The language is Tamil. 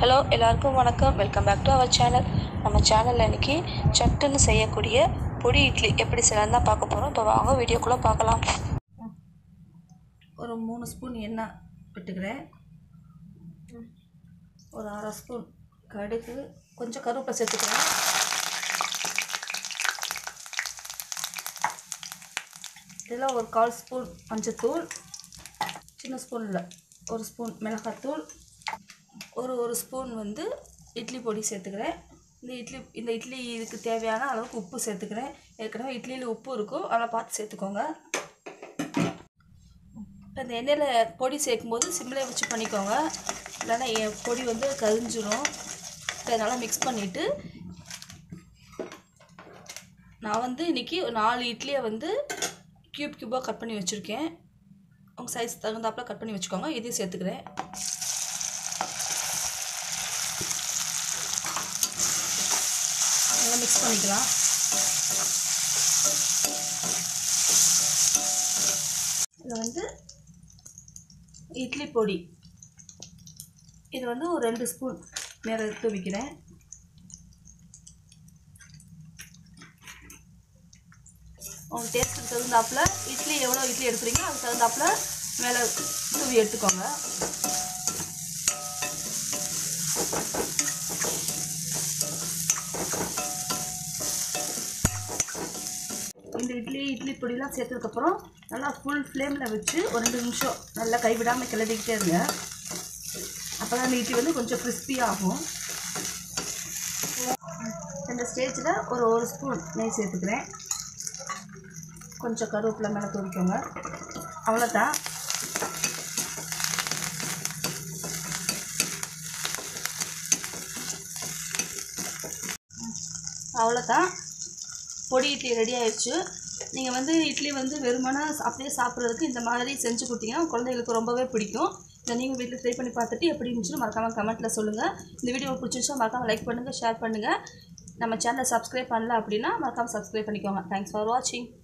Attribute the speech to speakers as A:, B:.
A: ஹலோ எல்லாருக்கும் வணக்கம் welcome back to our channel நம்ம சேனலில் இன்னைக்கு சட்டுன்னு செய்யக்கூடிய பொடி இட்லி எப்படி செய்யலாம் தான் பார்க்க போகிறோம் இப்போ வாங்க வீடியோக்குள்ளே பார்க்கலாம் ஒரு மூணு ஸ்பூன் எண்ணெய் விட்டுக்கிறேன் ஒரு அரை ஸ்பூன் கடுகு கொஞ்சம் கருவேப்பிலை சேர்த்துக்கிறேன் இதில் ஒரு கால் ஸ்பூன் மஞ்சத்தூள் சின்ன ஸ்பூனில் ஒரு ஸ்பூன் மிளகாத்தூள் ஒரு ஒரு ஸ்பூன் வந்து இட்லி பொடி சேர்த்துக்கிறேன் இந்த இட்லி இந்த இட்லி இதுக்கு தேவையான அளவுக்கு உப்பு சேர்த்துக்கிறேன் ஏற்கனவே இட்லியில் உப்பு இருக்கும் அதெல்லாம் பார்த்து சேர்த்துக்கோங்க இந்த எண்ணெயில் பொடி சேர்க்கும்போது சிம்மில் வச்சு பண்ணிக்கோங்க இல்லைன்னா என் பொடி வந்து கரிஞ்சிடும் இதை நல்லா மிக்ஸ் பண்ணிவிட்டு நான் வந்து இன்றைக்கி நாலு இட்லியை வந்து க்யூப் க்யூபாக கட் பண்ணி வச்சுருக்கேன் உங்கள் சைஸ் தகுந்தாப்பில் கட் பண்ணி வச்சுக்கோங்க இதையும் சேர்த்துக்கிறேன் நல்லா மிக்ஸ் பண்ணிக்கலாம் இதில் வந்து இட்லி பொடி இது வந்து ஒரு ரெண்டு ஸ்பூன் மேலே தூவிக்கிறேன் உங்கள் டேஸ்ட்டுக்கு தகுந்தாப்புல இட்லி எவ்வளோ இட்லி எடுக்கிறீங்களோ அதுக்கு தகுந்தாப்புல மேலே தூவி எடுத்துக்கோங்க இந்த இட்லி இட்லி பொடிலாம் சேர்த்ததுக்கப்புறம் நல்லா ஃபுல் ஃப்ளேமில் வச்சு ஒரு ரெண்டு நிமிஷம் நல்லா கைவிடாமல் கிளறிக்கிட்டே இருங்க அப்போ தான் அந்த இட்லி வந்து கொஞ்சம் கிறிஸ்பியாக ஆகும் இந்த ஸ்டேஜில் ஒரு ஒரு ஸ்பூன் நெய் சேர்த்துக்கிறேன் கொஞ்சம் கருவேப்பிலை மேலே தூவிக்கோங்க அவ்வளோதான் அவ்வளோதான் பொடி இட்லி ரெடி ஆயிடுச்சு நீங்கள் வந்து இட்லி வந்து வெறுமனே அப்படியே சாப்பிட்றதுக்கு இந்த மாதிரி செஞ்சு கொடுத்தீங்கன்னா குழந்தைங்களுக்கு ரொம்பவே பிடிக்கும் இதை நீங்கள் வீட்டில் ட்ரை பண்ணி பார்த்துட்டு எப்படி இருந்துச்சுன்னு மறக்காமல் கமெண்ட்டில் சொல்லுங்கள் இந்த வீடியோ பிடிச்சிருச்சா மறக்காமல் லைக் பண்ணுங்கள் ஷேர் பண்ணுங்கள் நம்ம சேனலை சப்ஸ்கிரைப் பண்ணல அப்படின்னா மறக்காமல் சப்ஸ்கிரைப் பண்ணிக்கோங்க தேங்க்ஸ் ஃபார் வாட்சிங்